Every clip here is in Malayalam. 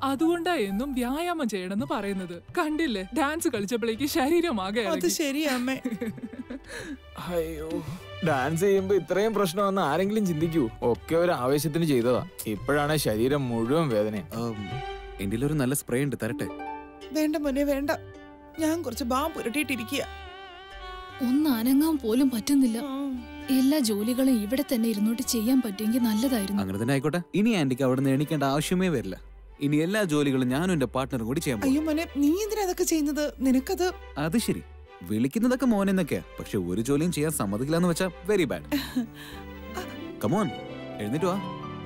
അതുകൊണ്ടാ എന്നും വ്യായാമം ചെയ്യണമെന്ന് പറയുന്നത് കണ്ടില്ലേ ഡാൻസ് കളിച്ചപ്പോഴേക്ക് ശരീരമാകെ അത് ഇളകി. ശരിയാ അമ്മേ അയ്യോ ഡാൻസ് ചെയ്യുമ്പോ ഇത്രയും പ്രശ്നമെന്ന് ആരെങ്കിലും ചിന്തിക്കൂ ഒക്കെ ഒരു ആവേശത്തിന് ചെയ്തതാ ഇപ്പോഴാണ് ശരീരം മുഴുവൻ വേദന എന്റെ ഒരു നല്ല സ്പ്രേ ഉണ്ട് തരട്ടെ വേണ്ട മോനെ വേണ്ട ഞാൻ കുറച്ച് ബാ പുരട്ടിയിട്ടിരിക്കുക ഒന്ന് അനങ്ങാൻ പോലും പറ്റുന്നില്ല എല്ലാ ജോലികളും ഇവിടെ തന്നെ ഇരുന്നോട്ട് ചെയ്യാൻ പറ്റുമെങ്കിൽ നല്ലതായിരുന്നു അങ്ങനെ തന്നെ ആയിക്കോട്ടെ ഇനി ആന്റിക്ക് അവിടെ നിന്ന് എണീക്കേണ്ട ആവശ്യമേ വരില്ല ഇനി എല്ലാ ജോലികളും ഞാനും എന്റെ പാർട്ട്ണറും കൂടി ചെയ്യാൻ പോകും അയ്യോ മോനെ നീ എന്തിനാ അതൊക്കെ ചെയ്യുന്നത് നിനക്കത് അത് ശരി വിളിക്കുന്നതൊക്കെ മോനെന്നൊക്കെയാ പക്ഷെ ഒരു ജോലിയും ചെയ്യാൻ സമ്മതിക്കില്ല എന്ന് വെച്ചാ വെരി ബാഡ് കമോൺ എഴുന്നേറ്റ് വാ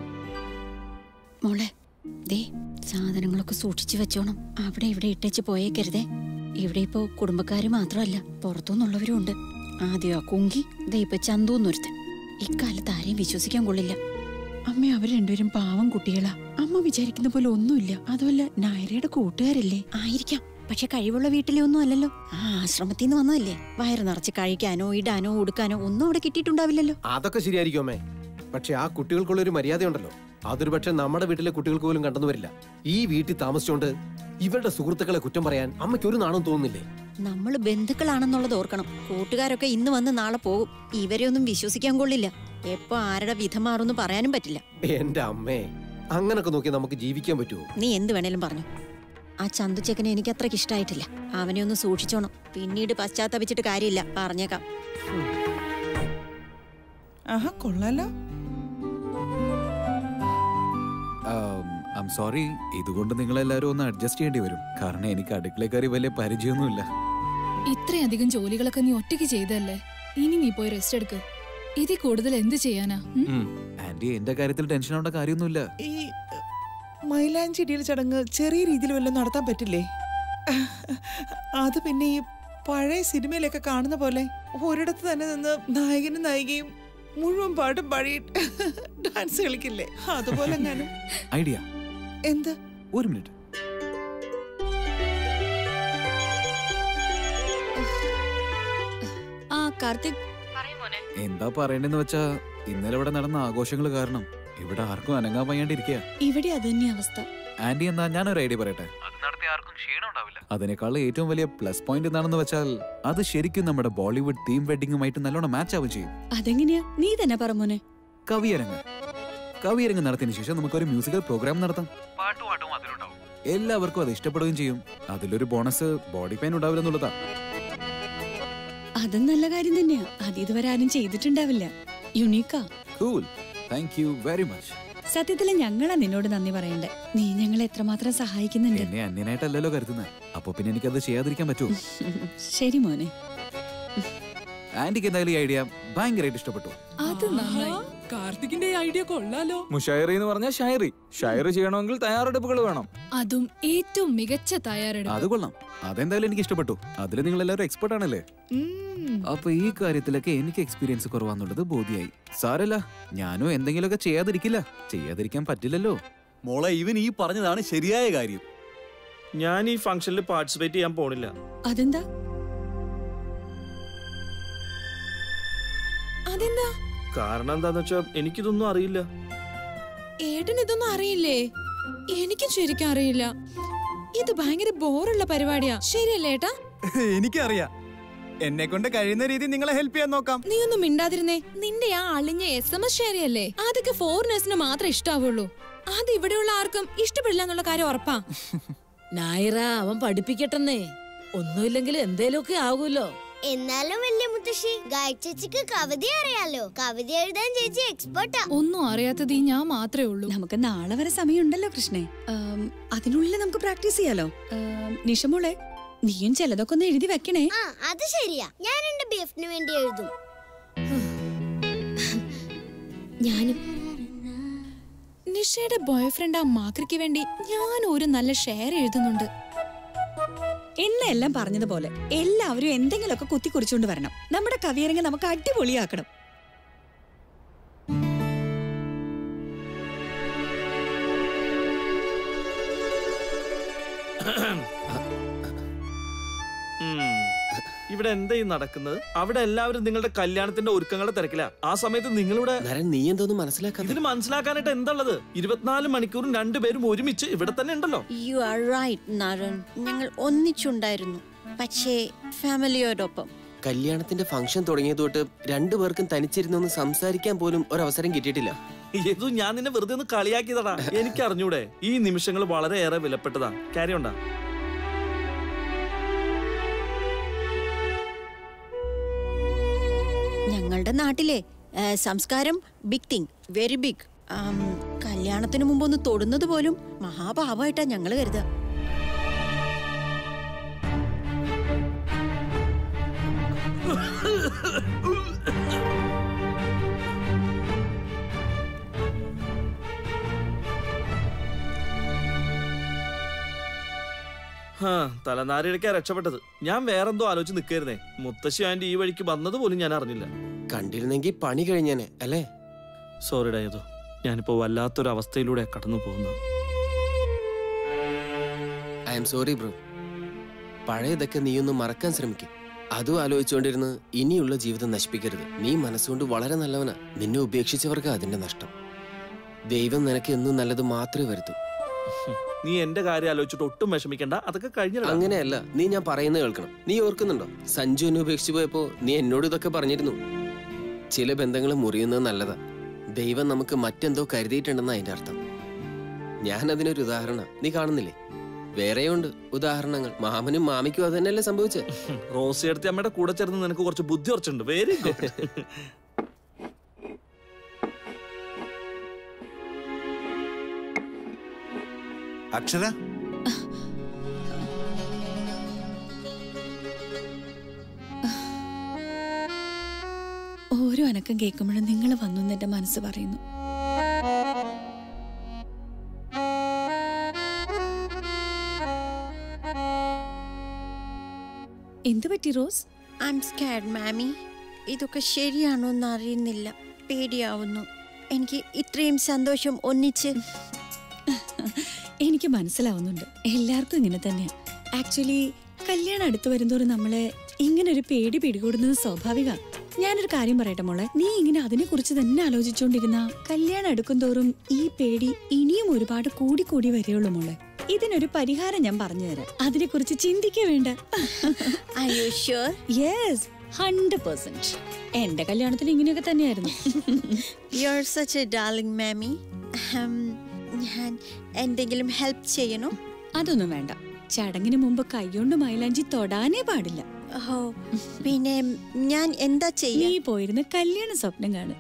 മോളെ ദേ സാധനങ്ങളൊക്കെ സൂക്ഷിച്ചു വെച്ചോണം അവിടെ ഇവിടെ ഇട്ടേച്ച് പോയേക്കരുതേ ഇവിടെ ഇപ്പോ കുടുംബക്കാര് മാത്രമല്ല പുറത്തുനിന്നുള്ളവരും ഉണ്ട് ആദ്യം ആ കുങ്കി ദേ ഇപ്പൊ ചന്തൂന്നൊരുത്തൻ ഇക്കാലത്ത് ആരെയും വിശ്വസിക്കാൻ കൊള്ളില്ല അമ്മ അവര് രണ്ടുപേരും പാവം കുട്ടികളാ അമ്മ വിചാരിക്കുന്ന പോലെ ഒന്നുമില്ല അതുമല്ല നായരയുടെ കൂട്ടുകാരല്ലേ ആയിരിക്കാം പക്ഷെ കഴിവുള്ള വീട്ടിലെ ഒന്നും അല്ലല്ലോ ആ ആശ്രമത്തിൽ നിന്ന് വന്നതല്ലേ വയറ് നിറച്ച് കഴിക്കാനോ ഇടാനോ ഉടുക്കാനോ ഒന്നും അവിടെ കിട്ടിയിട്ടുണ്ടാവില്ലല്ലോ അതൊക്കെ ശരിയായിരിക്കും അമ്മേ പക്ഷെ ആ കുട്ടികൾക്കുള്ള ഒരു മര്യാദയുണ്ടല്ലോ അതൊരു പക്ഷെ നമ്മുടെ വീട്ടിലെ കുട്ടികൾക്ക് പോലും കണ്ടെന്നു വരില്ല ഈ വീട്ടിൽ താമസിച്ചുകൊണ്ട് ഇവരുടെ സുഹൃത്തുക്കളെ കുറ്റം പറയാൻ അമ്മയ്ക്ക് ഒരു നാണം തോന്നുന്നില്ലേ നമ്മൾ ബന്ധുക്കളാണെന്നുള്ളത് ഓർക്കണം കൂട്ടുകാരൊക്കെ ഇന്ന് വന്ന് നാളെ പോകും ഇവരെ ഒന്നും വിശ്വസിക്കാൻ കൊള്ളില്ല എപ്പോ ആരുടെ വിധം മാറുമെന്ന് പറയാനും പറ്റില്ല എന്റെ അമ്മേ അങ്ങനൊക്കെ നോക്കി നമുക്ക് ജീവിക്കാൻ പറ്റുമോ നീ എന്ത് വേണേലും പറഞ്ഞു ആ ചന്തുച്ചക്കനെ എനിക്ക് അത്രയ്ക്ക് ഇഷ്ടായിട്ടില്ല അവനെ ഒന്ന് സൂക്ഷിച്ചോണം പിന്നീട് പശ്ചാത്തപിച്ചിട്ട് കാര്യമില്ല പറഞ്ഞേക്കാം ആഹാ കൊള്ളാലോ ഐം സോറി ഇതുകൊണ്ട് നിങ്ങളെല്ലാരും ഒന്ന് അഡ്ജസ്റ്റ് ചെയ്യേണ്ടി വരും കാരണം എനിക്ക് അടുക്കള കയറി വലിയ പരിചയമൊന്നുമില്ല ഇത്രയധികം ജോലികളൊക്കെ നീ ഒറ്റയ്ക്ക് ചെയ്തല്ലേ ഇനി നീ പോയി റെസ്റ്റ് എടുക്ക് ഇതിൽ കൂടുതൽ എന്ത് ചെയ്യാനാ ഉം? ആന്റി എന്റെ കാര്യത്തിൽ ടെൻഷൻ ആവേണ്ട കാര്യമൊന്നുമില്ല ഈ മൈലാഞ്ചി ഇടിയൽ ചടങ്ങ് ചെറിയ രീതിയിൽ വല്ലതും നടത്താൻ പറ്റില്ലേ അത് പിന്നെ ഈ പഴയ സിനിമയിലൊക്കെ കാണുന്ന പോലെ ഒരിടത്ത് തന്നെ നിന്ന് നായകനും നായികയും മുഴുവൻ പാട്ടും പാടിയിട്ട് ഡാൻസ് കളിക്കില്ലേ അതുപോലെ ഞാനും ഐഡിയ എന്ത് ഒരു മിനിറ്റ് ആ കാർത്തിക് എന്താ പറയണ്ടെന്ന് വെച്ചാ ഇന്നലെ ഇവിടെ നടന്ന ആഘോഷങ്ങൾ കാരണം ഇവിടെ ആർക്കും അനങ്ങാൻ വയ്യാണ്ടിരിക്കുക ഇവിടെ അത് തന്നെ അവസ്ഥ ആന്റി എന്നാ ഞാനൊരു ഐഡിയ പറയട്ടെ അതിനേക്കാൾ ഏറ്റവും വലിയ പ്ലസ് പോയിന്റ് എന്താണെന്ന് വെച്ചാൽ അത് ശരിക്കും നമ്മുടെ ബോളിവുഡ് തീം വെഡിങ്ങുമായിട്ട് നല്ലോണം മാച്ച് ആവുകയും ചെയ്യും അതെങ്ങനെയാ നീ തന്നെ പറ മോനെ കവിയരങ്ങ് കവിയരങ്ങ് നടത്തിയതിനു ശേഷം നമുക്കൊരു മ്യൂസിക്കൽ പ്രോഗ്രാം നടത്താം എല്ലാവർക്കും അത് ഇഷ്ടപ്പെടുകയും ചെയ്യും അതിലൊരു ബോണസ് ബോഡി പെയിൻ ഉണ്ടാവില്ലെന്നുള്ളതാ അതും നല്ല കാര്യം തന്നെയാ അത് ഇതുവരെ ആരും ചെയ്തിട്ടുണ്ടാവില്ല യുണീക്കാ cool thank you very much സത്യത്തില് ഞങ്ങളാ നിന്നോട് നന്ദി പറയണ്ടേ നീ ഞങ്ങളെ എത്രമാത്രം സഹായിക്കുന്നുണ്ട് എന്നെ അന്യനായിട്ടല്ലല്ലോ കരുതുന്നത് അപ്പൊ പിന്നെ എനിക്കത് ചെയ്യാതിരിക്കാൻ പറ്റുമോ ശരി മോനെ ആന്റിക്ക് എന്തായാലും ഈ ഐഡിയ ഭയങ്കരമായിട്ട് ഇഷ്ടപ്പെട്ടു അത് നന്നായി കാർത്തികിന്റെ ഈ ഐഡിയ കൊള്ളാലോ മുഷായറി എന്ന് പറഞ്ഞാൽ ഷായറി ഷായറി ചെയ്യണമെങ്കിൽ തയ്യാറെടുപ്പുകൾ വേണം അതും ഏറ്റവും മികച്ച തയ്യാറെടുപ്പ് അത് കൊള്ളാം അതെന്തായാലും എനിക്ക് ഇഷ്ടപ്പെട്ടു അതിൽ നിങ്ങൾ എല്ലാവരും എക്സ്പെർട്ട് ആണല്ലേ ഉം. അപ്പൊ ഈ കാര്യത്തിലൊക്കെ എനിക്ക് എക്സ്പീരിയൻസ് കുറവാന്നുള്ളത് ബോധ്യായി സാരല്ല ഞാനും എന്തെങ്കിലുമൊക്കെ ചെയ്യാതിരിക്കില്ല ചെയ്യാതിരിക്കാൻ പറ്റില്ലല്ലോ മോളെ ഇവൻ ഈ പറഞ്ഞതാണ് ശരിയായ കാര്യം ഞാൻ ഈ ഫംഗ്ഷനിൽ പാർട്ടിസിപ്പേറ്റ് ചെയ്യാൻ പോണില്ല അതെന്താ അതെന്താ കാരണം എന്താന്ന് വെച്ചാൽ എനിക്കിതൊന്നും അറിയില്ല ഏട്ടൻ ഇതൊന്നും അറിയില്ലേ എനിക്കും ശരിക്കും അറിയില്ല ഇത് ഭയങ്കര ബോറുള്ള പരിപാടിയാ ശരിയല്ലേ ഏട്ടാ എനിക്കറിയാം എന്നെ കൊണ്ട് കഴിയുന്ന രീതി നിങ്ങളെ ഹെൽപ്പ് ചെയ്യാൻ നോക്കാം നീ ഒന്നും മിണ്ടാതിരുന്നേ നിന്റെ ആ അളിഞ്ഞ എസ് എം എസ് ശരിയല്ലേ അതൊക്കെ ഫോറിനേഴ്സിന് മാത്രമേ ഇഷ്ടാവുള്ളൂ അത് ഇവിടെയുള്ള ആർക്കും ഇഷ്ടപ്പെടില്ല എന്നുള്ള കാര്യം ഉറപ്പാ നായറ അവൻ പഠിപ്പിക്കട്ടെന്നേ ഒന്നുമില്ലെങ്കിൽ എന്തേലുമൊക്കെ ആകൂലോ എന്നാലും വലിയ മുത്തശ്ശി ഗായച്ചേച്ചിക്ക് കവിത അറിയാലോ കവിത എഴുതാൻ ചേച്ചി എക്സ്പെർട്ടാ ഒന്നും അറിയാത്തത് ഈ ഞാൻ മാത്രമേ ഉള്ളൂ നമുക്ക് നാളെ വരെ സമയമുണ്ടല്ലോ കൃഷ്ണേ ആം, അതിനുള്ളിൽ നമുക്ക് പ്രാക്ടീസ് ചെയ്യാലോ ആം, നിഷമോളെ നീയും ചിലതൊക്കെ ഒന്ന് എഴുതി വെക്കണേ ആ അത് ശരിയാ ഞാൻ എന്റെ ബി എഫിന് വേണ്ടി എഴുതും ഞാനും നിഷയുടെ ബോയ്ഫ്രണ്ട് ആ മാക്രിക്ക് വേണ്ടി ഞാൻ ഒരു നല്ല ഷെയർ എഴുതുന്നുണ്ട് എന്നെ എല്ലാം പറഞ്ഞതുപോലെ എല്ലാവരും എന്തെങ്കിലുമൊക്കെ കുത്തി കുറിച്ചുകൊണ്ട് വരണം നമ്മുടെ കവിയരങ്ങ് നമുക്ക് അടിപൊളിയാക്കണം ഉം. ഇവിടെ എന്താ ഈ നടക്കുന്നത് അവിടെ എല്ലാവരും നിങ്ങളുടെ കല്യാണത്തിന്റെ ഒരുക്കങ്ങളുടെ തിരക്കില ആ സമയത്ത് നിങ്ങളിവിടെ നരൻ നീ എന്തോന്ന് മനസ്സിലാക്കാത്ത ഇതിന് മനസ്സിലാക്കാനായിട്ട് എന്താ ഉള്ളത് ഇരുപത്തിനാല് മണിക്കൂറും രണ്ടുപേരും ഒരുമിച്ച് ഇവിടെ തന്നെ ഉണ്ടല്ലോ യു ആർ റൈറ്റ് നാരൻ ഞങ്ങൾ ഒന്നിച്ചുണ്ടായിരുന്നു പക്ഷേ ഫാമിലിയോടൊപ്പം കല്യാണത്തിന്റെ ഫംഗ്ഷൻ തുടങ്ങിയത് തൊട്ട് രണ്ടുപേർക്കും തനിച്ചിരുന്നൊന്ന് സംസാരിക്കാൻ പോലും ഒരവസരം കിട്ടിയിട്ടില്ല ഏതു ഞാൻ നിന്നെ വെറുതെ ഒന്ന് കളിയാക്കിയതാടാ എനിക്ക് അറിഞ്ഞൂടെ ഈ നിമിഷങ്ങൾ വളരെയേറെ വിലപ്പെട്ടതാ കാര്യമുണ്ടാ ഞങ്ങളുടെ നാട്ടിലെ ആ, സംസ്കാരം ബിഗ് തിങ് വെരി ബിഗ് കല്യാണത്തിന് മുമ്പ് ഒന്ന് തൊടുന്നത് പോലും മഹാപാപമായിട്ടാ ഞങ്ങള് കരുതുക ഹാ തലനാരിഴക്കാ രക്ഷപ്പെട്ടത് ഞാൻ വേറെന്തോ ആലോചിച്ച് നിൽക്കായിരുന്നേ മുത്തശ്ശി ആൻറ്റി ഈ വഴിക്ക് വന്നത് പോലും ഞാൻ അറിഞ്ഞില്ല കണ്ടിരുന്നെങ്കിൽ പണി കഴിഞ്ഞേനെ അല്ലേ സോറി ഡായതോ ഞാനിപ്പോ വല്ലാത്തൊരു അവസ്ഥയിലൂടെ കടന്നു പോകുന്നത് ഐ എം സോറി ബ്രോ പഴയതൊക്കെ നീ ഒന്ന് മറക്കാൻ ശ്രമിക്കും അതും ആലോചിച്ചുകൊണ്ടിരുന്ന് ഇനിയുള്ള ജീവിതം നശിപ്പിക്കരുത് നീ മനസ്സുകൊണ്ട് വളരെ നല്ലവനാ നിന്നെ ഉപേക്ഷിച്ചവർക്ക് അതിന്റെ നഷ്ടം ദൈവം നിനക്ക് എന്നും നല്ലത് മാത്രമേ വരുത്തൂ നീ എന്റെ കാര്യം ആലോചിച്ചിട്ട് ഒട്ടും വിഷമിക്കണ്ട അതൊക്കെ കഴിഞ്ഞില്ല അങ്ങനെയല്ല നീ ഞാൻ പറയുന്നത് കേൾക്കണം നീ ഓർക്കുന്നുണ്ടോ സഞ്ജു എന്നെ ഉപേക്ഷിച്ചു പോയപ്പോ നീ എന്നോട് ഇതൊക്കെ പറഞ്ഞിരുന്നു ചില ബന്ധങ്ങൾ മുറിയുന്നത് നല്ലതാ ദൈവം നമുക്ക് മറ്റെന്തോ കരുതിയിട്ടുണ്ടെന്ന് അതിന്റെ അർത്ഥം ഞാൻ അതിനൊരു ഉദാഹരണ നീ കാണുന്നില്ലേ വേറെയുണ്ട് ഉദാഹരണങ്ങൾ മാമനും മാമിക്കും അത് തന്നെയല്ലേ സംഭവിച്ചേ റോസി എടുത്തി അമ്മയുടെ കൂടെ ചേർന്ന് നിനക്ക് കുറച്ച് ബുദ്ധി കുറച്ചുണ്ട് വെരി ഗുഡ് അക്ഷര ഓരോ അനക്കം കേൾക്കുമ്പോഴും നിങ്ങൾ വന്നു എന്ന് എന്റെ മനസ്സ് പറയുന്നു എന്തു പറ്റി റോസ് ഐ എം സ്കാഡ് മാമി ഇതൊക്കെ ശരിയാണോ എന്ന് അറിയുന്നില്ല പേടിയാവുന്നു എനിക്ക് ഇത്രയും സന്തോഷം ഒന്നിച്ച് എനിക്ക് മനസ്സിലാവുന്നുണ്ട് എല്ലാവർക്കും ഇങ്ങനെ തന്നെയാ ആക്ച്വലി കല്യാണം അടുത്ത് വരുന്തോറും നമ്മളെ ഇങ്ങനെ ഒരു പേടി പിടികൂടുന്നത് സ്വാഭാവിക ഞാനൊരു കാര്യം പറയട്ടെ മോളെ നീ ഇങ്ങനെ അതിനെ കുറിച്ച് തന്നെ ആലോചിച്ചുകൊണ്ടിരുന്ന കല്യാണം അടുക്കും തോറും ഈ പേടി ഇനിയും ഒരുപാട് കൂടി കൂടി വരികയുള്ളൂ മോളെ ഇതിനൊരു പരിഹാരം ഞാൻ പറഞ്ഞു തരാം അതിനെ കുറിച്ച് ചിന്തിക്കേ വേണ്ട യെസ് ഹൺഡ്രഡ് പെർസെന്റ് എന്റെ കല്യാണത്തിന് ഇങ്ങനെയൊക്കെ തന്നെയായിരുന്നു you are such a darling മാമി ഞാൻ എന്തെങ്കിലും ഹെൽപ്പ് ചെയ്യണോ അതൊന്നും വേണ്ട ചടങ്ങിന് മുമ്പ് കൈകൊണ്ട് മൈലാഞ്ചി തൊടാനേ പാടില്ല ഓ പിന്നെ ഞാൻ എന്താ ചെയ്യാ നീ പോയിരുന്ന കല്യാണ സ്വപ്നം കാണും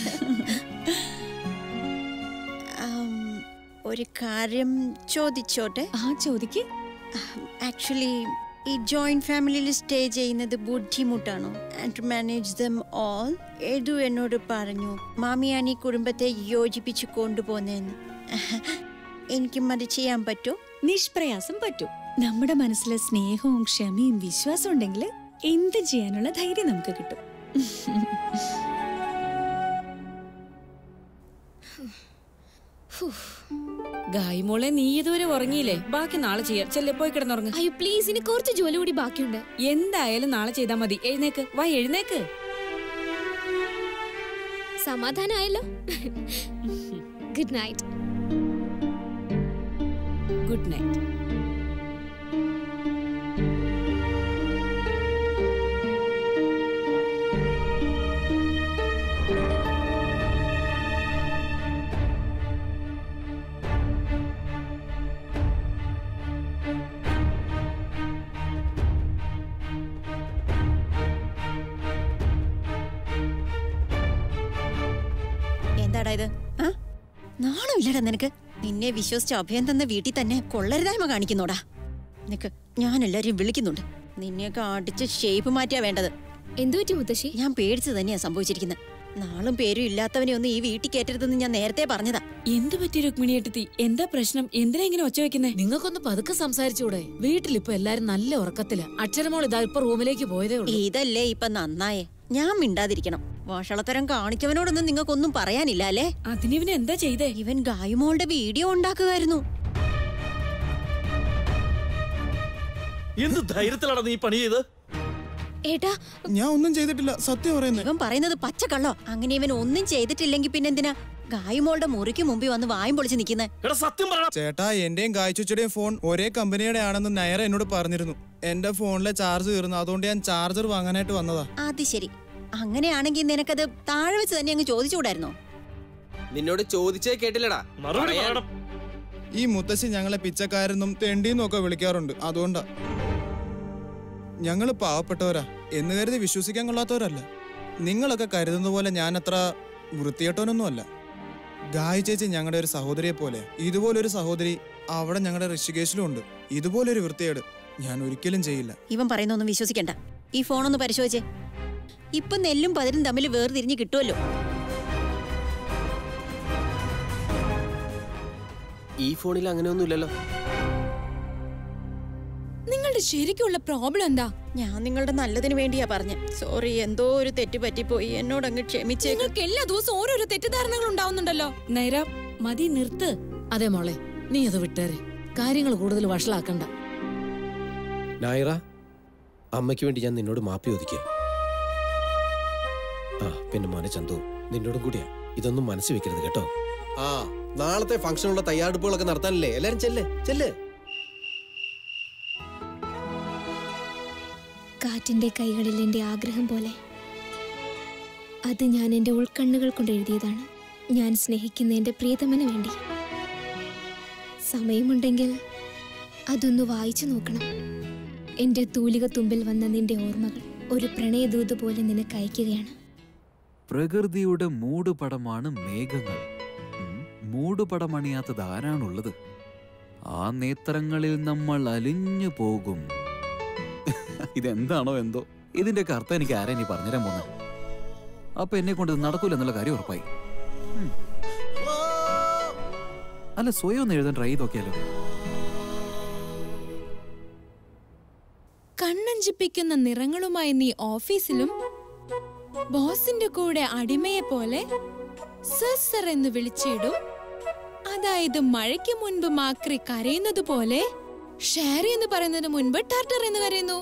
ഉം, ഒരു കാര്യം ചോദിച്ചോട്ടെ ആ ചോദിക്ക് ആക്ച്വലി ഈ ജോയിന്റ് ഫാമിലിയിൽ സ്റ്റേ ചെയ്യുന്നത് ബുദ്ധിമുട്ടാണോ ആൻഡ് മാനേജ് ദം ഓൾ ഏതു എന്നോട് പറഞ്ഞു മാമിയാണ് ഈ കുടുംബത്തെ യോജിപ്പിച്ച് കൊണ്ടുപോകുന്നതെന്ന് എനിക്കും അത് ചെയ്യാൻ പറ്റോ നിഷ്പ്രയാസം പറ്റും നമ്മുടെ മനസ്സിലെ സ്നേഹവും ക്ഷമയും വിശ്വാസം ഉണ്ടെങ്കിൽ എന്ത് ചെയ്യാനുള്ള ധൈര്യം നമുക്ക് കിട്ടും ഗായ്മോളെ നീ ഇതുവരെ ഉറങ്ങിയില്ലേ ബാക്കി നാളെ ചെയ്യാം ചെല്ലേ പോയി കിടന്നുറങ്ങ അയ്യോ പ്ലീസ് ഇനി കുറച്ച് ജോലി കൂടി ബാക്കിയുണ്ട് എന്തായാലും നാളെ ചെയ്താൽ മതി എഴുന്നേക്ക് വാ എഴുന്നേക്ക് സമാധാനമായല്ലോ ഗുഡ് നൈറ്റ് ഗുഡ് നൈറ്റ് എന്താടാ ഇത് ആ? നാണമില്ലടാ നിനക്ക് നിന്നെ വിശ്വസിച്ച് അഭയം തന്ന വീട്ടിൽ തന്നെ കൊള്ളരുതായ്മ കാണിക്കുന്നോടാ നിനക്ക് ഞാൻ എല്ലാരെയും വിളിക്കുന്നുണ്ട് നിന്നെയൊക്കെ അടിച്ച് ഷേപ്പ് മാറ്റിയാ വേണ്ടത് എന്തു പറ്റി മുത്തശ്ശി ഞാൻ പേടിച്ചു തന്നെയാ സംഭവിച്ചിരിക്കുന്നത് നാളും പേരും ഇല്ലാത്തവനെ ഒന്നും ഈ വീട്ടിൽ കയറ്റരുതെന്ന് ഞാൻ നേരത്തെ പറഞ്ഞതാ എന്ത് പറ്റി രുക്മിണി ഏട്ടത്തി എന്താ പ്രശ്നം എന്തിനാ ഇങ്ങനെ ഒച്ച വെക്കുന്നേ നിങ്ങൾക്കൊന്ന് പതുക്കെ സംസാരിച്ചൂടെ വീട്ടിലിപ്പോ എല്ലാരും നല്ല ഉറക്കത്തില അക്ഷരമോൾ ഇതാ ഇപ്പൊ റൂമിലേക്ക് പോയതേ ഉള്ളൂ ഇതല്ലേ ഇപ്പൊ നന്നായേ ഞാൻ മിണ്ടാതിരിക്കണം വഷളത്തരം കാണിച്ചവനോടൊന്നും നിങ്ങൾക്കൊന്നും പറയാനില്ല അല്ലേ അതിനിവൻ എന്താ ചെയ്തേ ഇവൻ ഗായുമോളുടെ വീഡിയോ ഉണ്ടാക്കുമായിരുന്നു എന്ത് ധൈര്യത്തിലാണ് നീ പണി ചെയ്ത് ഏട്ടാ ഞാൻ ഒന്നും ചെയ്തിട്ടില്ല സത്യം പറയുന്നത് ഇവൻ പറയുന്നത് പച്ചക്കള്ളോ അങ്ങനെ ഇവൻ ഒന്നും ചെയ്തിട്ടില്ലെങ്കിൽ പിന്നെ എന്തിനാ ഗായുമോളുടെ മുറിക്ക് മുമ്പിൽ വന്ന് വായും പൊളിച്ച് നിൽക്കുന്നത് സത്യം ചേട്ടാ എന്റെയും കായ്ച്ചുച്ചയുടെയും ഫോൺ ഒരേ കമ്പനിയുടെ ആണെന്ന് നയറ എന്നോട് പറഞ്ഞിരുന്നു എന്റെ ഫോണിലെ ചാർജ് തീർന്നു അതുകൊണ്ട് ഞാൻ ചാർജർ വാങ്ങാനായിട്ട് വന്നതാ അത് ശരി അങ്ങനെയാണെങ്കിൽ നിനക്കത് താഴെ വെച്ച് തന്നെ അങ്ങ് ചോദിച്ചുകൂടായിരുന്നോ നിന്നോട് ചോദിച്ചേ കേട്ടില്ലടാ പറയാൻ- ഈ മുത്തശ്ശി ഞങ്ങളെ പിച്ചക്കാരെന്നും തെണ്ടിന്നും ഒക്കെ വിളിക്കാറുണ്ട് അതുകൊണ്ടാ ഞങ്ങള് പാവപ്പെട്ടവരാ എന്ന് കരുതി വിശ്വസിക്കാൻ കൊള്ളാത്തവരല്ല നിങ്ങളൊക്കെ കരുതുന്ന പോലെ ഞാൻ അത്ര വൃത്തികെട്ടവനൊന്നുമല്ല ഗായി ചേച്ചി ഞങ്ങളുടെ ഒരു സഹോദരിയെ പോലെ ഇതുപോലൊരു സഹോദരി അവിടെ ഞങ്ങളുടെ ഋഷികേശിലും ഉണ്ട് ഇതുപോലൊരു വൃത്തികേട് ഞാൻ ഒരിക്കലും ചെയ്യില്ല ഇവൻ പറയുന്നൊന്നും വിശ്വസിക്കണ്ട ഈ ഫോണൊന്ന് പരിശോധിച്ചേ ഇപ്പൊ നെല്ലും പതിരും തമ്മിൽ വേർതിരിഞ്ഞ് കിട്ടുമല്ലോ ഈ ഫോണിൽ അങ്ങനെയൊന്നുമില്ലല്ലോ നിങ്ങളുടെ ശരിക്കുള്ള പ്രോബ്ലം എന്താ ഞാൻ നിങ്ങളുടെ നല്ലതിന് വേണ്ടിയാ പറഞ്ഞ സോറി എന്തോ ഒരു തെറ്റ് പറ്റിപ്പോയി എന്നോട് അങ്ങ് ക്ഷമിച്ചേ നിങ്ങൾക്ക് എല്ലാ ദിവസവും ഓരോരോ തെറ്റിദ്ധാരണകൾ ഉണ്ടാവുന്നുണ്ടല്ലോ നൈര മതി നിർത്ത് അതെ മോളെ നീ അത് വിട്ടേരെ കാര്യങ്ങൾ കൂടുതൽ വഷളാക്കണ്ട നായറ അമ്മയ്ക്ക് വേണ്ടി ഞാൻ നിന്നോട് മാപ്പി ചോദിക്കാം ആ പിന്നെ മോനെ ചന്തു നിന്നോടും കൂടിയാ ഇതൊന്നും മനസ്സിൽ വെക്കരുത് കേട്ടോ ആ നാളത്തെ ഫംഗ്ഷനുള്ള തയ്യാറെടുപ്പുകളൊക്കെ നടത്താനല്ലേ എല്ലാരും ചെല്ലേ ചെല്ലേ കാറ്റിന്റെ കൈകളിൽ എൻ്റെ ആഗ്രഹം പോലെ അത് ഞാൻ എൻ്റെ ഉൾക്കണ്ണുകൾ കൊണ്ട് എഴുതിയതാണ് ഞാൻ സ്നേഹിക്കുന്ന എൻ്റെ പ്രിയതമന് വേണ്ടി സമയമുണ്ടെങ്കിൽ അതൊന്ന് വായിച്ചു നോക്കണം എൻ്റെ തൂലിക തുമ്പിൽ വന്ന നിന്റെ ഓർമ്മകൾ ഒരു പ്രണയദൂത് പോലെ നിനക്ക് അയക്കുകയാണ് പ്രകൃതിയുടെ മൂടുപടമാണ് മേഘങ്ങൾ ഉം, മൂടുപടമണിയാത്തത് ആരാണുള്ളത് ആ നേത്രങ്ങളിൽ നമ്മൾ അലിഞ്ഞു പോകും ഇതെന്താണോ എന്തോ ഇതിന്റെയൊക്കെ അർത്ഥം എനിക്ക് ആരാ നീ പറഞ്ഞുതരാൻ പോന്നെ അപ്പൊ എന്നെ കൊണ്ട് ഇത് നടക്കൂല എന്നുള്ള കാര്യം ഉറപ്പായി ഉം. അല്ല സ്വയം ഒന്ന് എഴുതാൻ ട്രൈ ചെയ്ത് നോക്കിയാലോ കണ്ണഞ്ചിപ്പിക്കുന്ന നിറങ്ങളുമായി നീ ഓഫീസിലും ബോസിന്റെ കൂടെ അടിമയെ പോലെ സർ സർ എന്ന് വിളിച്ചിടും അതായത് മഴയ്ക്ക് മുൻപ് മാക്രി കരയുന്നത് പോലെ ഷാരി എന്ന് പറയുന്നതിന് മുൻപ് ടർട്ടർ എന്ന് കരയുന്നു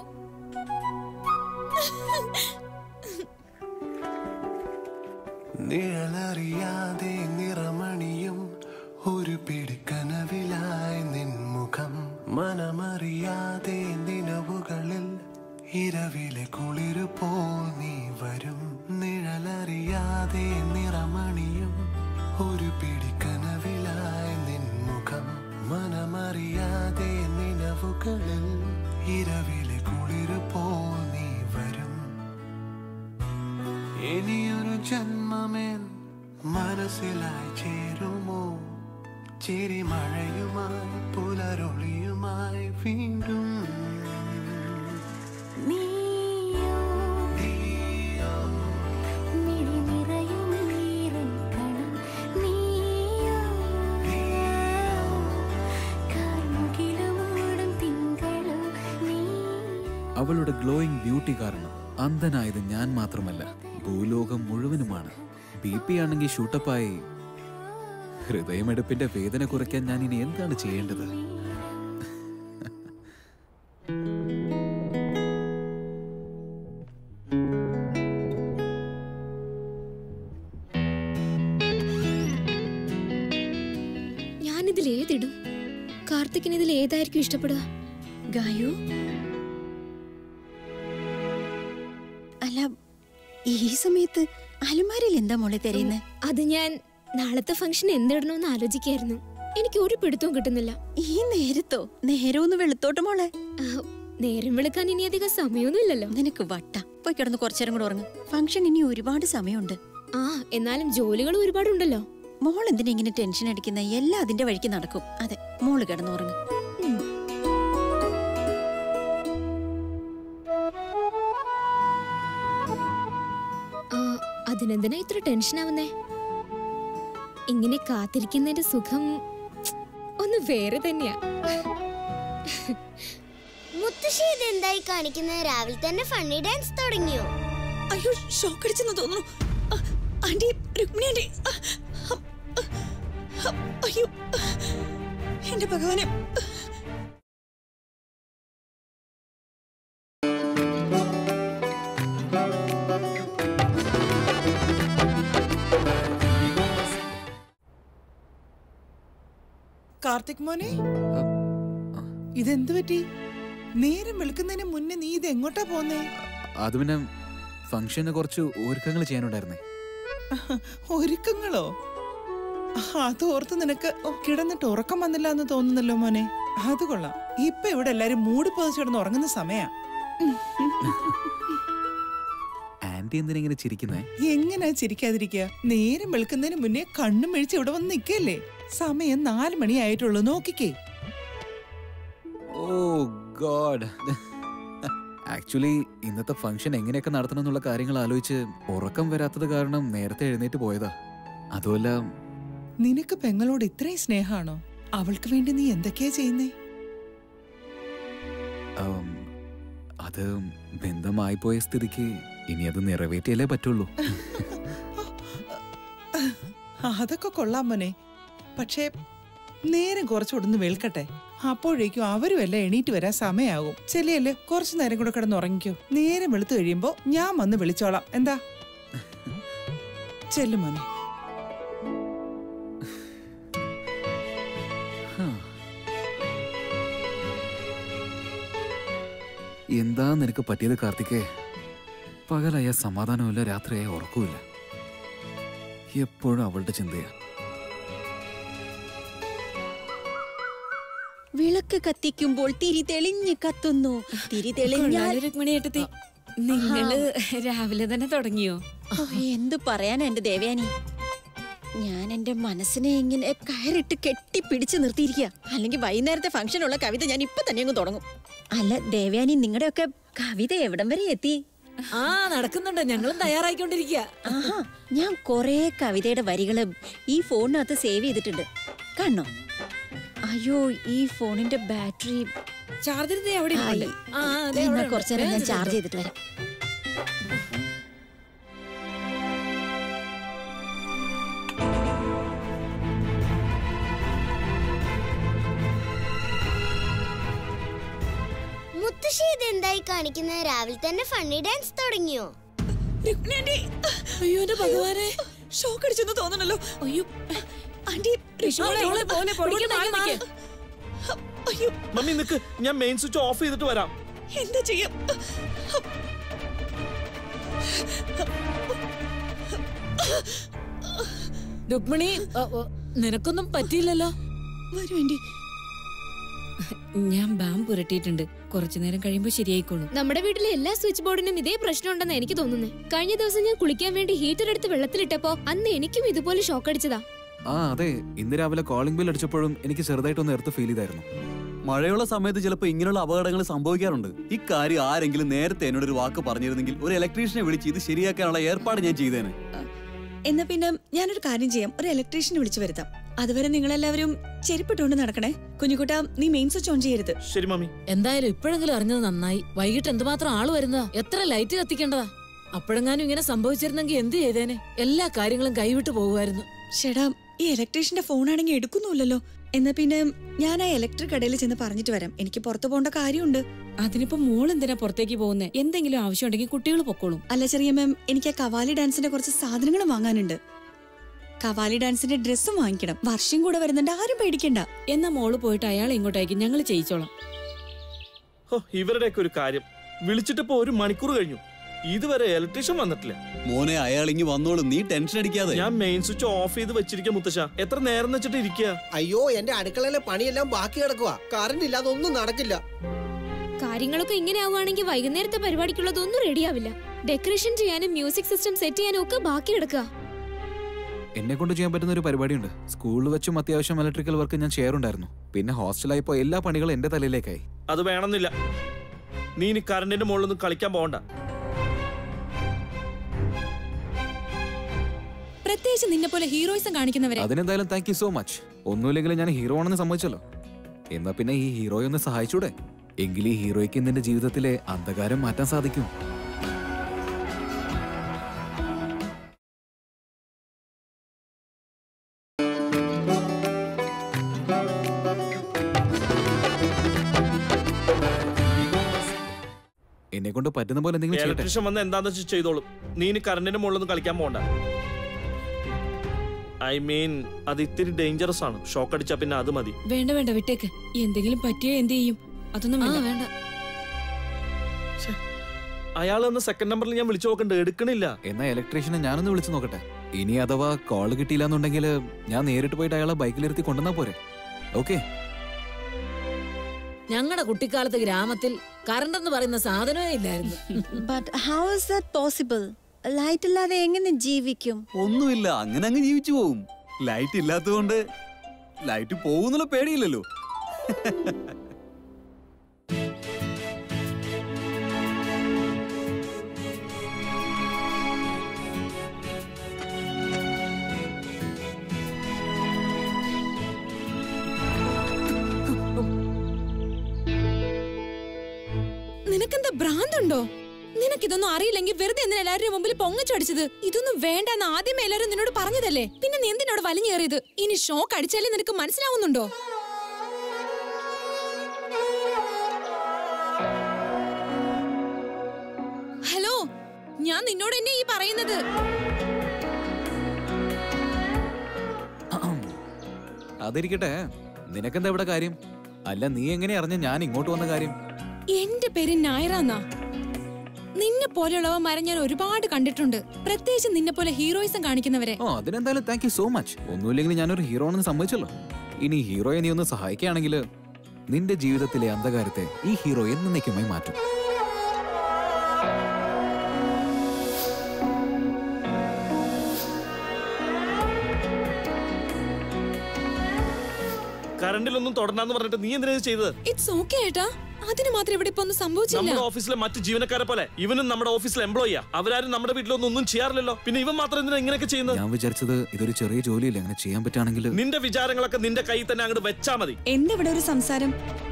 നിഴലറിയാതെ നിറമണിയും ഒരു പിടിക്കനവിലായി നിൻമുഖം മനമറിയാതെ നിലവുകളിൽ ഇരവിലെ കുളിരു പോൽ നീ വരും നിഴലറിയാതെ നിറമണിയും ഒരു പിടിക്കനവിലായി നിൻമുഖം മനമറിയാതെ നിലവുകളിൽ ഇരവിലെ കുളിരു പോൽ നീ വരും ഇനിയൊരു ജന്മമേൽ മനസ്സിലായി ചേരുമോ ചിരിമഴയുമായി പുലരൊളിയുമായി വീണ്ടും അവളുടെ ഗ്ലോയിങ് ബ്യൂട്ടി കാരണം അന്ധനായത് ഞാൻ മാത്രമല്ല ഭൂലോകം മുഴുവനുമാണ് ബി പി ആണെങ്കിൽ ഷൂട്ടപ്പായി ഹൃദയമെടുപ്പിന്റെ വേദന കുറയ്ക്കാൻ ഞാൻ ഇനി എന്താണ് ചെയ്യേണ്ടത് ഞാനിതിൽ ഏതിടും കാർത്തിക്കിന് ഇതിൽ ഏതായിരിക്കും ഇഷ്ടപ്പെടുക ഗായു അല്ല ഈ സമയത്ത് അലമാരിയിൽ എന്താ മോളെ തെരയുന്നത് അത് ഞാൻ നാളത്തെ ഫംഗ്ഷൻ എന്തിടണമെന്ന് ആലോചിക്കായിരുന്നു എനിക്ക് ഒരു പിടുത്തവും കിട്ടുന്നില്ല ഈ നേരത്തോ നേരമൊന്ന് വെളുത്തോട്ട് മോളെ നേരം വെളുക്കാൻ ഇനി അധികം സമയമൊന്നുമില്ലല്ലോ നിനക്ക് വട്ട പോയി കിടന്ന് കുറച്ചേരം കൂടെ ഉറങ്ങ് ഫംഗ്ഷൻ ഇനി ഒരുപാട് സമയമുണ്ട് ആ എന്നാലും ജോലികൾ ഒരുപാടുണ്ടല്ലോ മോൾ എന്തിനാ ഇങ്ങനെ ടെൻഷൻ അടിക്കുന്ന എല്ലാം അതിന്റെ വഴിക്ക് നടക്കും അതെ മോള് കിടന്ന് ഉറങ്ങ് ആ, അതിനെന്തിനാ ഇത്ര ടെൻഷൻ ആവുന്നേ ഇങ്ങനെ കാത്തിരിക്കുന്നതിന്റെ സുഖം ഒന്ന് വേറെ തന്നെയാ മുത്തശ്ശി ഇത് എന്തായി കാണിക്കുന്നത് രാവിലെ തന്നെ ഫണ്ണി ഡാൻസ് തുടങ്ങിയോ അയ്യോ ഷോക്ക് അടിച്ചെന്ന് തോന്നുന്നു അ- ആന്റി രുക്മിണി ആന്റി അ, അ, അ, അയ്യോ എന്റെ ഭഗവാനെ കാർത്തിക് മോനെ ഇതെന്തു പറ്റി നേരം വെളുക്കുന്നതിന് മുന്നേ നീ ഇത് എങ്ങോട്ടാ പോന്നേ അത് പിന്നെ ഫംഗ്ഷന് കുറച്ച് ഒരുക്കങ്ങൾ ചെയ്യാനുണ്ടായിരുന്നേ ഒരുക്കങ്ങളോ അത് ഓർത്ത് നിനക്ക് ഓ, കിടന്നിട്ട് ഉറക്കം വന്നില്ല എന്ന് തോന്നുന്നല്ലോ മോനെ അത് കൊള്ളാം ഇപ്പൊ ഇവിടെ എല്ലാരും മൂടി പൊതിച്ച് കിടന്ന് ഉറങ്ങുന്ന സമയാ ആന്റി എന്തിനാ ഇങ്ങനെ ചിരിക്കുന്നേ എങ്ങനെയാ ചിരിക്കാതിരിക്കുക നേരം വെളുക്കുന്നതിന് മുന്നേ കണ്ണും മെഴിച്ച് ഇവിടെ വന്ന് നിൽക്കല്ലേ സമയം നാല് മണിയായിട്ടുള്ളൂ നോക്കിക്കേ ഓ ഗോഡ് ആക്ച്വലി ഇന്നത്തെ ഫംഗ്ഷൻ എങ്ങനെയൊക്കെ നടത്തണം എന്നുള്ള കാര്യങ്ങൾ ആലോചിച്ച് ഉറക്കം വരാത്തത് കാരണം നേരത്തെ എഴുന്നേറ്റ് പോയതാ അതുമല്ല നിനക്ക് പെങ്ങളോട് ഇത്രയും സ്നേഹാണോ അവൾക്ക് വേണ്ടി നീ എന്തൊക്കെയാ ചെയ്യുന്നേ ആം, അത് ബന്ധമായി പോയ സ്ഥിതിക്ക് ഇനി അത് നിറവേറ്റിയല്ലേ പറ്റുള്ളൂ അതൊക്കെ കൊള്ളാം മോനെ പക്ഷേ നേരം കുറച്ചുകൂടെ വെളുക്കട്ടെ അപ്പോഴേക്കും അവരും എല്ലാം എണീറ്റ് വരാൻ സമയാകും ചെല്ലിയല്ലേ കുറച്ചു നേരം കൂടെ കിടന്ന് ഉറങ്ങിക്കോ നേരം വെളുത്തു കഴിയുമ്പോ ഞാൻ വന്ന് വിളിച്ചോളാം എന്താ ചെല്ലും മോനെ എന്താ നിനക്ക് പറ്റിയത് കാർത്തികേ പകലായ സമാധാനമില്ല രാത്രിയായ ഉറക്കമില്ല എപ്പോഴും അവളുടെ ചിന്തയാ വിളക്ക് കത്തിക്കുമ്പോൾ തിരി തെളിഞ്ഞ് കത്തുന്നു തിരി തെളിഞ്ഞാൽ കൊള്ളാലോ രുക്മിണിയേട്ടത്തി നിങ്ങള് രാവിലെ തന്നെ തുടങ്ങിയോ ഓ, എന്ത് പറയാനാ എന്റെ ദേവയാനി ഞാൻ എന്റെ മനസ്സിനെ ഇങ്ങനെ കയറിട്ട് കെട്ടിപ്പിടിച്ച് നിർത്തിയിരിക്കുക അല്ലെങ്കിൽ വൈകുന്നേരത്തെ ഫംഗ്ഷനുള്ള കവിത ഞാൻ ഇപ്പൊ തന്നെ അങ്ങ് തുടങ്ങും അല്ല ദേവയാനി നിങ്ങളുടെയൊക്കെ കവിത എവിടം വരെ എത്തി ആ നടക്കുന്നുണ്ട് ഞങ്ങളും തയ്യാറായിക്കൊണ്ടിരിക്കുക ആഹാ ഞാൻ കൊറേ കവിതയുടെ വരികള് ഈ ഫോണിനകത്ത് സേവ് ചെയ്തിട്ടുണ്ട് കാണണോ അയ്യോ ഈ ഫോണിന്റെ ബാറ്ററി ചാർജർ അവിടെ ഇരിപ്പുണ്ട്. ആ, ദേ അവിടെ ഉണ്ട്. കുറച്ചു നേരം ഞാൻ വേഗം ചാർജ് എടുത്തോ. ചെയ്തിട്ട് വരാം മുത്തശ്ശി ഇതെന്തായി കാണിക്കുന്നത് രാവിലെ തന്നെ ഫണ്ണി ഡാൻസ് തുടങ്ങിയോ അയ്യോ എന്റെ ഭഗവാനെ ഷോക്ക് അടിച്ചെന്ന് തോന്നണല്ലോ അയ്യോ ആന്റി മോളെ, മോളെ, പോലെ ഇങ്ങോട്ട് മാറി അയ്യോ മമ്മി നിക്ക് ഞാൻ മെയിൻ സ്വിച്ച് ഓഫ് ചെയ്തിട്ട് വരാം എന്താ ചെയ്യാം രുക്മിണി അ, അ, നിനക്കൊന്നും പറ്റിയില്ലല്ലോ വരൂ ആന്റി ഞാൻ ബാം പുരട്ടിയിട്ടുണ്ട് കുറച്ചു നേരം കഴിയുമ്പോ ശരിയായിക്കോളും നമ്മുടെ വീട്ടിലെ എല്ലാ സ്വിച്ച് ബോർഡിനും ഇതേ പ്രശ്നമുണ്ടെന്ന് എനിക്ക് തോന്നുന്നത് കഴിഞ്ഞ ദിവസം ഞാൻ കുളിക്കാൻ വേണ്ടി ഹീറ്റർ എടുത്ത് വെള്ളത്തിലിട്ടപ്പോ അന്ന് എനിക്കും ഇതുപോലെ ഷോക്ക് അടിച്ചതാ ആ അതെ ഇന്ന് രാവിലെ കോളിംഗ് ബിൽ അടിച്ചപ്പോഴും എനിക്ക് ചെറുതായിട്ടൊന്ന് എർത്ത് ഫീൽ ചെയ്തായിരുന്നു മഴയുള്ള സമയത്ത് ചിലപ്പോൾ ഇങ്ങനെയുള്ള അപകടങ്ങൾ സംഭവിക്കാറുണ്ട് ഇക്കാര്യം ആരെങ്കിലും നേരത്തെ എന്നോട് ഒരു വാക്ക് പറഞ്ഞിരുന്നെങ്കിൽ ഒരു ഇലക്ട്രീഷ്യനെ വിളിച്ച് ഇത് ശരിയാക്കാനുള്ള ഏർപ്പാട് ഞാൻ ചെയ്തേനെ എന്നാ പിന്നെ ഞാനൊരു കാര്യം ചെയ്യാം ഒരു ഇലക്ട്രീഷ്യനെ വിളിച്ചു വരുത്താം അതുവരെ നിങ്ങളെല്ലാവരും ചെരുപ്പിട്ടുകൊണ്ട് നടക്കണേ കുഞ്ഞുകുട്ട നീ മെയിൻ സ്വിച്ച് ഓൺ ചെയ്യരുത് ശരി മമ്മി എന്തായാലും ഇപ്പോഴെങ്കിലും അറിഞ്ഞത് നന്നായി വൈകിട്ട് എന്തുമാത്രം ആള് വരുന്നതാ എത്ര ലൈറ്റ് കത്തിക്കേണ്ടതാ അപ്പോഴെങ്ങാനും ഇങ്ങനെ സംഭവിച്ചിരുന്നെങ്കിൽ എന്ത് ചെയ്തേനെ എല്ലാ കാര്യങ്ങളും കൈവിട്ട് പോകുമായിരുന്നു ചേടാ ഈ ഇലക്ട്രീഷ്യന്റെ ഫോണാണെങ്കിൽ എടുക്കുന്നുമില്ലല്ലോ എന്നാ പിന്നെ ഞാൻ ആ ഇലക്ട്രിക് കടയിൽ ചെന്ന് പറഞ്ഞിട്ട് വരാം എനിക്ക് പുറത്തു പോകേണ്ട കാര്യമുണ്ട് അതിനിപ്പോ മോൾ എന്തിനാ പുറത്തേക്ക് പോകുന്നേ എന്തെങ്കിലും ആവശ്യമുണ്ടെങ്കിൽ കുട്ടികൾ പൊക്കോളും അല്ല ചെറിയ മാം എനിക്ക് ആ കവാലി ഡാൻസിന്റെ കുറച്ച് സാധനങ്ങൾ വാങ്ങാനുണ്ട് കവാലി ഡാൻസിന്റെ ഡ്രസ്സും വാങ്ങിക്കണം വർഷം കൂടെ വരുന്നുണ്ട് ആരും പേടിക്കണ്ട എന്നാ മോള് പോയിട്ട് അയാളെ ഇങ്ങോട്ടേക്ക് ഞങ്ങൾ ചെയ്യിച്ചോളാം ഹോ ഇവരുടെയൊക്കെ ഒരു കാര്യം വിളിച്ചിട്ടിപ്പോ ഒരു മണിക്കൂർ കഴിഞ്ഞു ഇതുവരെ ഇലക്ട്രീഷ്യൻ വന്നിട്ടില്ല മോനെ അയാൾ ഇങ്ങി വന്നോളും നീ ടെൻഷൻ അടിക്കാതെ ഞാൻ മെയിൻ സ്വിച്ച് ഓഫ് ചെയ്ത് വെച്ചിരിക്കുക മുത്തശ്ശ എത്ര നേരം വെച്ചിട്ട് ഇരിക്കുക അയ്യോ എന്റെ അടുക്കളയിലെ പണിയെല്ലാം ബാക്കി കിടക്കുക കറണ്ട് ഇല്ലാതെ ഒന്നും നടക്കില്ല കാര്യങ്ങളൊക്കെ ഇങ്ങനെ ആവുകയാണെങ്കിൽ വൈകുന്നേരത്തെ പരിപാടിക്കുള്ളതൊന്നും റെഡിയാവില്ല ഡെക്കറേഷൻ ചെയ്യാനും മ്യൂസിക് സിസ്റ്റം സെറ്റ് ചെയ്യാനും ഒക്കെ ബാക്കി കിടക്കുക എന്നെ കൊണ്ട് ചെയ്യാൻ പറ്റുന്ന ഒരു പരിപാടിയുണ്ട് സ്കൂളിൽ വെച്ചും അത്യാവശ്യം ഇലക്ട്രിക്കൽ വർക്ക് ഞാൻ ചെയ്യാറുണ്ടായിരുന്നു പിന്നെ ഹോസ്റ്റലായപ്പോ എല്ലാ പണികളും എന്റെ തലയിലേക്കായി അത് വേണമെന്നില്ല നീ ഇനി കറണ്ടിന്റെ മുകളിലൊന്നും കളിക്കാൻ പോകണ്ട പ്രത്യേകിച്ച് നിന്നെ പോലെ ഹീറോയിസം കാണിക്കുന്നവരെ അതിനെന്തായാലും താങ്ക് യു സോ മച്ച് ഒന്നുമില്ലെങ്കിലും ഞാൻ ഹീറോ ആണെന്ന് സമ്മതിച്ചല്ലോ എന്നാ പിന്നെ ഈ ഹീറോയെ ഒന്ന് സഹായിച്ചൂടെ എങ്കിൽ ഈ ഹീറോയ്ക്ക് നിന്റെ ജീവിതത്തിലെ അന്ധകാരം മാറ്റാൻ സാധിക്കും എന്നെ കൊണ്ട് പറ്റുന്ന പോലെ എന്തെങ്കിലും ചെയ്യട്ടെ ഇലക്ട്രീഷ്യൻ വന്ന് എന്താന്ന് വെച്ചാൽ ചെയ്തോളും നീ ഇനി കറണ്ടിന്റെ മുകളിലൊന്നും കളിക്കാൻ പോകണ്ട ഐ മീൻ അത് ഇത്തിരി ഡേഞ്ചറസ് ആണ് ഷോക്ക് അടിച്ചാ പിന്നെ അത് മതി വേണ്ട വേണ്ട വിട്ടേക്ക് എന്തെങ്കിലും പറ്റിയോ എന്ത് ചെയ്യും അതൊന്നും വേണ്ട വേണ്ട അയാൾ എന്ന സെക്കൻഡ് നമ്പറിൽ ഞാൻ വിളിച്ചു നോക്കണ്ട് എടുക്കണില്ല എന്നാ ഇലക്ട്രീഷ്യനെ ഞാനൊന്ന് വിളിച്ചു നോക്കട്ടെ ഇനി അഥവാ കോൾ കിട്ടിയില്ല എന്നുണ്ടെങ്കിൽ ഞാൻ നേരിട്ട് പോയിട്ട് അയാളെ ബൈക്കിലിരുത്തി കൊണ്ടുവന്നാ പോരെ ഓക്കെ ഞങ്ങളുടെ കുട്ടിക്കാലത്ത് ഗ്രാമത്തിൽ കറണ്ട് എന്ന് പറയുന്ന സാധനമേ ഇല്ലായിരുന്നു but how is that possible light ഇല്ലാതെ എങ്ങനെ ജീവിക്കും ഒന്നുമില്ല അങ്ങനെ അങ്ങ് ജീവിച്ചു പോവും ലൈറ്റ് ഇല്ലാത്തതുകൊണ്ട് ലൈറ്റ് പോകുന്നുള്ള പേടിയില്ലല്ലോ നിനക്കെന്താ ഭ്രാന്തുണ്ടോ നിനക്കിതൊന്നും അറിയില്ലെങ്കിൽ വെറുതെ എന്തിനാ എല്ലാവരുടെ മുമ്പിൽ പൊങ്ങച്ചടിച്ചത് ഇതൊന്നും വേണ്ടെന്ന് ആദ്യമേ എല്ലാവരും നിന്നോട് പറഞ്ഞതല്ലേ പിന്നെ നീ എന്തിനോട് വലിഞ്ഞേറിയത് ഇനി ഷോക്ക് അടിച്ചാലേ നിനക്ക് മനസ്സിലാവുന്നുണ്ടോ ഹലോ ഞാൻ നിന്നോട് എന്നെ ഈ പറയുന്നത് അതിരിക്കട്ടെ നിനക്കെന്താ ഇവിടെ കാര്യം അല്ല നീ എങ്ങനെ അറിഞ്ഞ ഞാൻ ഇങ്ങോട്ട് വന്ന കാര്യം എന്റെ പേര് നായറാന്നാ നിന്നെ പോലെയുള്ളവന്മാരെ ഞാൻ ഒരുപാട് കണ്ടിട്ടുണ്ട് പ്രത്യേകിച്ച് നിന്നെ പോലെ ഹീറോയിസം കാണിക്കുന്നവരെ ഓ അതിനെന്തായാലും താങ്ക് യു സോ മച്ച് ഒന്നുമില്ലെങ്കിൽ ഞാനൊരു ഹീറോ ആണെന്ന് സമ്മതിച്ചല്ലോ ഇനി ഹീറോയെ നീ ഒന്ന് സഹായിക്കുകയാണെങ്കിൽ നിന്റെ ജീവിതത്തിലെ അന്ധകാരത്തെ ഈ ഹീറോ എന്നേക്കുമായി മാറ്റും കറണ്ടിലൊന്നും തൊടണ്ടാന്ന് പറഞ്ഞിട്ട് നീ എന്തിനാ ഇത് ചെയ്തത് ഇറ്റ്സ് ഓക്കെ ഏട്ടാ അതിന് മാത്രം ഇവിടെ ഇപ്പൊ ഒന്നും സംഭവിച്ചില്ല നമ്മുടെ ഓഫീസിലെ മറ്റു ജീവനക്കാരെ പോലെ ഇവനും നമ്മുടെ ഓഫീസിലെ എംപ്ലോയിയാ അവരാരും നമ്മുടെ വീട്ടിലൊന്നും ഒന്നും ചെയ്യാറില്ലല്ലോ പിന്നെ ഇവൻ മാത്രം എന്തിനാ ഇങ്ങനെയൊക്കെ ചെയ്യുന്നത് ഞാൻ വിചാരിച്ചത് ഇതൊരു ചെറിയ ജോലിയില്ല അങ്ങനെ ചെയ്യാൻ പറ്റുകയാണെങ്കിൽ നിന്റെ വിചാരങ്ങളൊക്കെ നിന്റെ കയ്യിൽ തന്നെ അങ്ങോട്ട് വെച്ചാ മതി എന്താ ഇവിടെ ഒരു സംസാരം